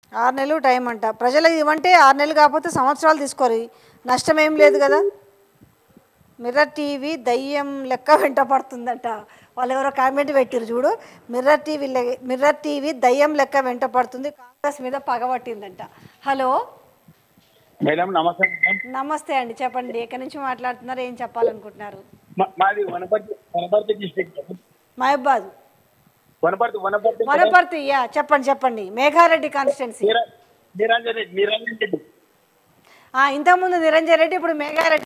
ఆరు నెలలు టైం అంట ప్రజలు ఇవ్వంటే ఆరు నెలలు కాకపోతే సంవత్సరాలు తీసుకోరు నష్టం ఏం లేదు కదా మిర్రర్ టీవీ దయ్యం లెక్క వెంట పడుతుందట వాళ్ళు ఎవరో కామెంట్ పెట్టిరు చూడు మిర్రర్ టీవీ లె- మిర్రర్ టీవీ దయ్యం లెక్క వెంట పడుతుంది కాంగ్రెస్ మీద పగబట్టిందంట హలో మేడం నమస్తే మేడం నమస్తే అండి చెప్పండి ఎక్కడి నుంచి మాట్లాడుతున్నారు ఏం చెప్పాలనుకుంటున్నారు మా- మాది వనపర్తి వనపర్తి డిస్ట్రిక్ట్ మహబాద్ వనపర్తి వనపర్తి వనపర్తి యా చెప్పండి చెప్పండి మేఘారెడ్డి కాన్స్టిట్యున్సీ నిర- నిరంజన్ రెడ్డి నిరంజన్ రెడ్డి ఇంతకుముందు నిరంజన్ రెడ్డి ఇప్పుడు మేఘారెడ్డి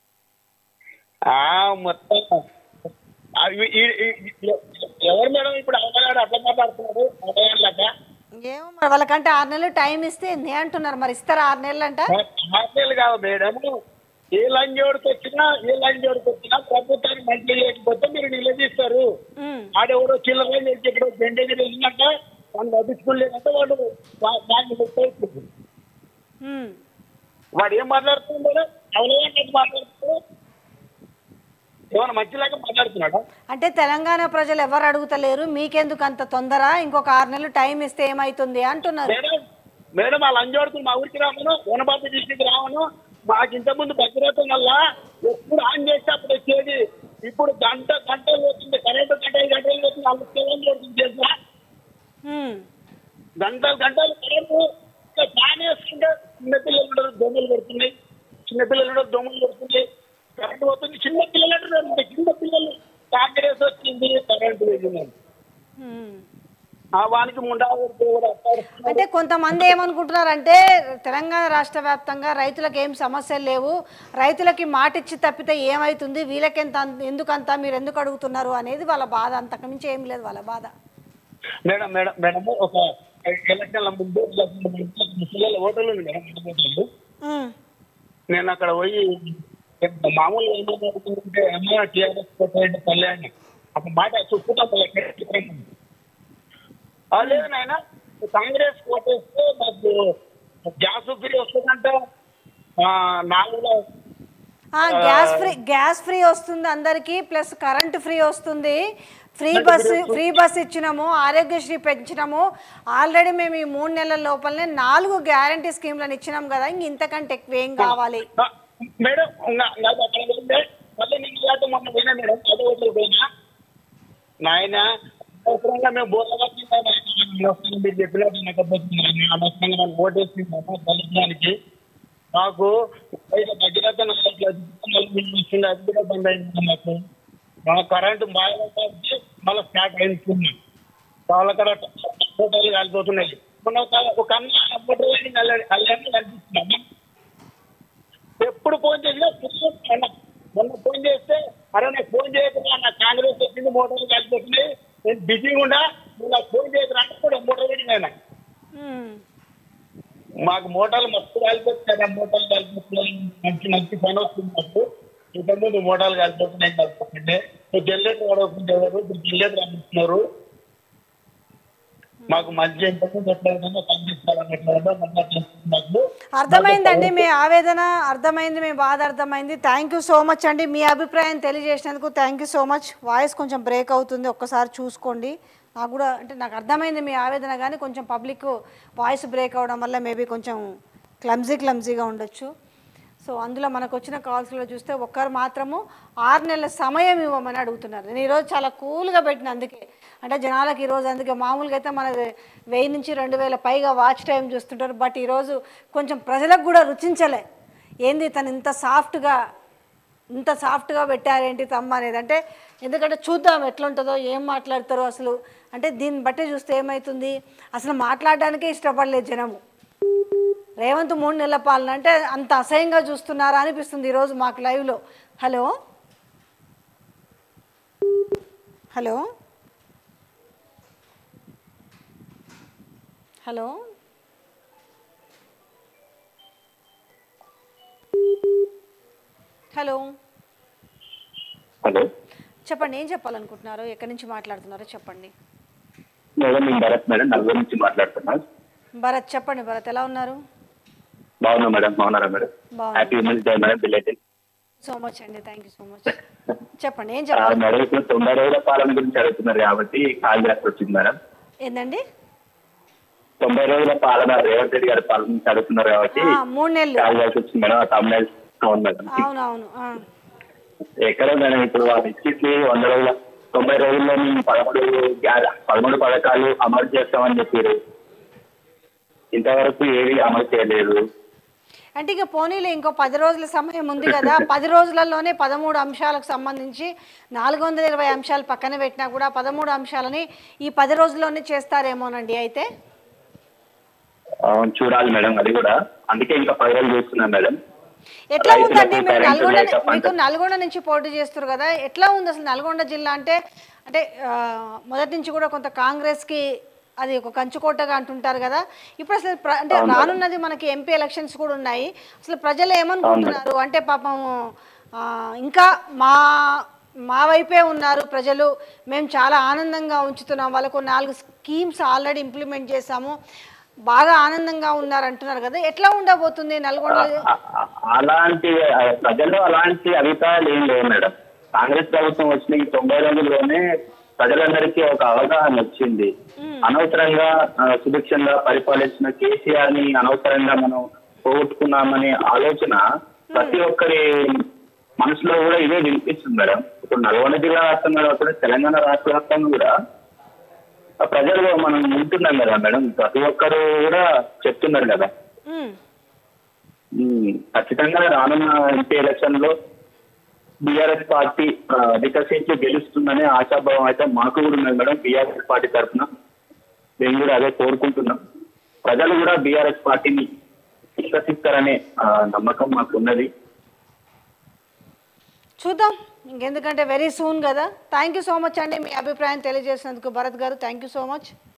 ఆ మొత్తం ఆ, ఈ- ఈ- ఈ- ఈ- ఎవరు మేడం ఇప్పుడు అవగాడు అట్లా మాట్లాడుతున్నాడు అవగాడులాక ఏమో మరి వాళ్ళకంటే ఆరు నెలలు టైం ఇస్తే నే అంటున్నారు మరి ఇస్తారా ఆరు నెలలు అంట హాస్టల్ కాదు మేడం ఏ లంజోడికి వచ్చినా ఏ లంజోడికి వచ్చినా ప్రభుత్వాన్ని మంచి చేయకపోతే మీరు నిలదీస్తారు ఉమ్, ఆడెవడో చిల్లర ఇక్కడ జెండేజ్ వెళ్ళినాక వాళ్ళు నడుచుకోలేదంటే వాడు వా- వాడిని ముట్టేస్తుంది ఉమ్. వాడు ఏం మాట్లాడుతున్నాడు అవలేదంటే మాట్లాడుతున్నాడు ఏమైనా మంచిలాగా మాట్లాడుతున్నాడా అంటే తెలంగాణ ప్రజలు ఎవరు అడుగుతలేరు మీకెందుకు అంత తొందర ఇంకొక ఆరు నెలలు టైం ఇస్తే ఏమైతుంది అంటున్నారు మేడం మేడం వాళ్ళ అంజోడుకుని మా ఊరికి రావను వనబాబు డిస్టిక్ రావను మాకు ఇంత ముందు భద్రతం వల్ల ఎప్పుడు ఆన్ చేస్తే అప్పుడు వచ్చేది ఇప్పుడు గంట గంటలు వచ్చింది కరెంటు గంట ఐదు గంటలు వచ్చింది వాళ్ళు తెలంగాణ చేసిన ఉమ్, గంటలు గంటలు కరెంటు ఇంకా ఫ్యాన్ వేసుకుంటే చిన్నపిల్లలు ఉండరు దొంగలు కొడుతున్నాయి చిన్నపిల్లలు ఉండరు దొంగలు కొడుతున్నాయి కరెంటు పోతుంది చిన్న పిల్లలు అంటారు చిన్న పిల్లలు కాంగ్రెస్ వచ్చింది కరెంటు వెళ్ళింది ఉమ్. ఆ వానికి ముండా కొడితే కూడా అట్టారు. అంటే కొంతమంది ఏమనుకుంటున్నారంటే తెలంగాణ రాష్ట్ర వ్యాప్తంగా రైతులకు ఏం సమస్యలు లేవు రైతులకి మాట ఇచ్చి తప్పితే ఏమవుతుంది వీళ్ళకెంత ఎందుకంత మీరు ఎందుకు అడుగుతున్నారు అనేది వాళ్ళ బాధ అంతకుమించి ఏం లేదు వాళ్ళ బాధ మేడం మేడం మేడం ఒక ఎలక్షన్ల ముందు ఎలక్షన్ల ముందు ముసలి ఓటర్లు ఉంది మేడం ఓటర్లు ఉమ్, నేను అక్కడ పోయి మామూలుగా ఏమనుకుంటే అమ్మ టీఆర్ఎస్ కొట్టేయండి కళ్యాణ్ ఒక మాట చూసుకుంటాం లేదు నాయన కాంగ్రెస్ కోటేస్తే మాకు గ్యాస్ ఫ్రీ వస్తుందంట ఆ, నాలుగు ఆ, గ్యాస్ ఫ్రీ గ్యాస్ ఫ్రీ వస్తుంది అందరికీ ప్లస్ కరెంట్ ఫ్రీ వస్తుంది ఫ్రీ బస్ ఫ్రీ బస్ ఇచ్చినాము ఆరోగ్యశ్రీ పెంచినాము ఆల్రెడీ మేము ఈ మూడు నెలల లోపలనే నాలుగు గ్యారంటీ స్కీమ్లను ఇచ్చినాం కదా ఇంక ఇంతకంటే ఎక్కువ ఏం కావాలి ఆ, మేడం నా- నాకు అక్కడ పోయిందే మళ్ళీ నేను ఇలాంటి మొన్న పోయినా మేడం పది ఓట్లు పోయినా నాయన అవసరంగా మేము బోధవచ్చి మీరు చెప్పినట్టు నచ్చబోతుంది అనవసరంగా మనం ఓటేసిందమ్మా దళితానికి మాకు బయట భగీరథ ఇస్తుంది అది కూడా బంద్ అయింది మాకు మా కరెంటు బాగా మళ్ళీ స్టార్ట్ అయింది చాలా కడ టోటల్ కాలిపోతున్నాయి మొన్న ఒక- ఒక అన్న అప్పటి అల్లెన్ని కనిపిస్తున్నాము ఎప్పుడు ఫోన్ చేసినా ఫోన్ అన్న మొన్న ఫోన్ చేస్తే అరే నాకు ఫోన్ చేయకుండా నా కాంగ్రెస్ వచ్చింది మోటార్లు కలిసిపోతున్నాయి నేను బిజీగా ఉండా నువ్వు నాకు ఫోన్ చేయకుండా అంటే కూడా మోటార్ పెట్టింది ఆయన ఉమ్. మాకు మోటార్లు మస్తు కాలిపోతున్నాయి మోటార్లు కాలిపోతున్నాయి మంచి మంచి పని వస్తుంది మాకు ఇంతకుముందు మోటార్లు కాలిపోతున్నాయి కలిపోతుంటే జనరేటర్ వాడకుండా ఎవరు ఇప్పుడు జనరేటర్ అందిస్తున్నారు మాకు మంచి ఇంతకుముందు ఎట్లయినా కనిపిస్తారన్నట్లయినా మాకు అర్థమైందండి మీ ఆవేదన అర్థమైంది మీ బాధ అర్థమైంది థ్యాంక్ యూ సో మచ్ అండి మీ అభిప్రాయం తెలియజేసినందుకు thank you so much voice కొంచెం బ్రేక్ అవుతుంది ఒక్కసారి చూసుకోండి నాకు కూడా అంటే నాకు అర్థమైంది మీ ఆవేదన కానీ కొంచెం పబ్లిక్ వాయిస్ బ్రేక్ అవడం వల్ల మేబీ కొంచెం క్లమ్జీ క్లమ్జీగా ఉండొచ్చు సో అందులో మనకు వచ్చిన కాల్స్లో చూస్తే ఒక్కరు మాత్రము ఆరు నెలల సమయం ఇవ్వమని అడుగుతున్నారు నేను ఈరోజు చాలా కూల్గా పెట్టిన అందుకే అంటే జనాలకు ఈరోజు అందుకే మామూలుగా అయితే మన వెయ్యి నుంచి రెండు వేల పైగా వాచ్ టైం చూస్తుంటారు బట్ ఈరోజు కొంచెం ప్రజలకు కూడా రుచించలే ఏంది తను ఇంత సాఫ్ట్గా ఇంత సాఫ్ట్గా పెట్టారేంటి తమ్మ అనేది అంటే ఎందుకంటే చూద్దాం ఎట్లుంటుందో ఏం మాట్లాడతారో అసలు అంటే దీన్ని బట్టి చూస్తే ఏమవుతుంది అసలు మాట్లాడడానికే ఇష్టపడలేదు జనము రేవంత్ మూడు నెలల పాలన అంటే అంత అసహ్యంగా చూస్తున్నారా అనిపిస్తుంది ఈరోజు మాకు లైవ్లో hello hello hello hello hello చెప్పండి ఏం చెప్పాలనుకుంటున్నారు ఎక్కడి నుంచి మాట్లాడుతున్నారో చెప్పండి మేడం నేను భరత్ మేడం నలుగురు నుంచి మాట్లాడుతున్నా భరత్ చెప్పండి భరత్ ఎలా ఉన్నారు బాగున్నా మేడం బాగున్నారా మేడం బాగున్నా. Happy women's day madam belated so much అండి థ్యాంక్ యూ సో మచ్ చెప్పండి ఏం చెప్పాలి మేడం ఇప్పుడు తొంభై రోజుల పాలన గురించి అడుగుతున్నారు కాబట్టి కాల్ చేసి వచ్చింది మేడం ఏందండి తొంభై రోజుల పాలన రేవంత్ రెడ్డి గారి పాలన చదువుతున్నారు కాబట్టి ఆ, మూడు నెలలు కావాల్సి వచ్చింది మేడం ఆ తమిళ అవును మేడం అవునవును ఆ. ఎక్కడ మేడం ఇప్పుడు వాళ్ళు ఇచ్చి వంద రోజుల తొంభై రోజుల్లో మేము పదమూడు గ్యా- పదమూడు పథకాలు అమలు చేస్తామని చెప్పారు ఇంతవరకు ఏవి అమలు చేయలేదు అంటే ఇక పోనీలే ఇంకో పది రోజుల సమయం ఉంది కదా పది రోజులలోనే పదమూడు అంశాలకు సంబంధించి నాలుగు వందల ఇరవై అంశాలు పక్కన పెట్టినా కూడా పదమూడు అంశాలని ఈ పది రోజుల్లోనే చేస్తారేమోనండి అయితే అవును, చూడాలి మేడం అది కూడా అందుకే ఇంకా పది రోజులు చూస్తున్నాం మేడం ఎట్లా ఉందండి రైతులకు మీరు కరెంటు నల్గొండ లేక పంట- మీకు నల్గొండ నుంచి పోటీ చేస్తారు కదా ఎట్లా ఉంది అసలు నల్గొండ జిల్లా అంటే అంటే ఆ, మొదటి నుంచి కూడా కొంత కాంగ్రెస్కి అది ఒక కంచుకోటగా అంటుంటారు కదా ఇప్పుడు అసలు ప్ర- అంటే రానున్నది మనకి ఎంపీ ఎలక్షన్స్ కూడా ఉన్నాయి అసలు ప్రజలు ఏమనుకుంటున్నారు అంటే పాపం ఆ, ఇంకా మా మా వైపే ఉన్నారు ప్రజలు మేము చాలా ఆనందంగా ఉంచుతున్నాం వాళ్ళకు నాలుగు స్కీమ్స్ ఆల్రెడీ ఇంప్లిమెంట్ చేశాము బాగా ఆనందంగా ఉన్నారు అంటున్నారు కదా ఎట్లా ఉండబోతుంది నల్గొండ అ- అ- అలాంటి ఆ, ప్రజల్లో అలాంటి అభిప్రాయాలు ఏం లేవు మేడం కాంగ్రెస్ ప్రభుత్వం వచ్చిన ఈ తొంభై రోజుల్లోనే ప్రజలందరికీ ఒక అవగాహన వచ్చింది అనవసరంగా ఆ, సుభిక్షంగా పరిపాలించిన కేసీఆర్ ని అనవసరంగా మనం పోగొట్టుకున్నామనే ఆలోచన ప్రతి ఒక్కరి మనసులో కూడా ఇదే వినిపిస్తుంది మేడం ఇప్పుడు నల్గొండ జిల్లా వ్యాప్తంగా కాకుండా తెలంగాణ రాష్ట్ర వ్యాప్తంగా కూడా ఆ ప్రజలు మనం ఉంటున్నాం కదా మేడం ప్రతి ఒక్కరు కూడా చెప్తున్నారు కదా ఉమ్. ఉమ్, ఖచ్చితంగా రానున్న ఎంపీ ఎలక్షన్ లో బీఆర్ఎస్ పార్టీ ఆ, అధిక సీట్లు గెలుస్తుందనే ఆశాభావం అయితే మాకు కూడా ఉన్నది మేడం బీఆర్ఎస్ పార్టీ తరఫున మేము కూడా అదే కోరుకుంటున్నాం ప్రజలు కూడా బీఆర్ఎస్ పార్టీని విశ్వసిస్తారనే ఆ, నమ్మకం మాకు ఉన్నది చూద్దాం ఇంకెందుకంటే వెరీ సూన్ కదా థ్యాంక్ యూ సో మచ్ అండి మీ అభిప్రాయం తెలియజేసినందుకు భరత్ గారు థ్యాంక్ యూ సో మచ్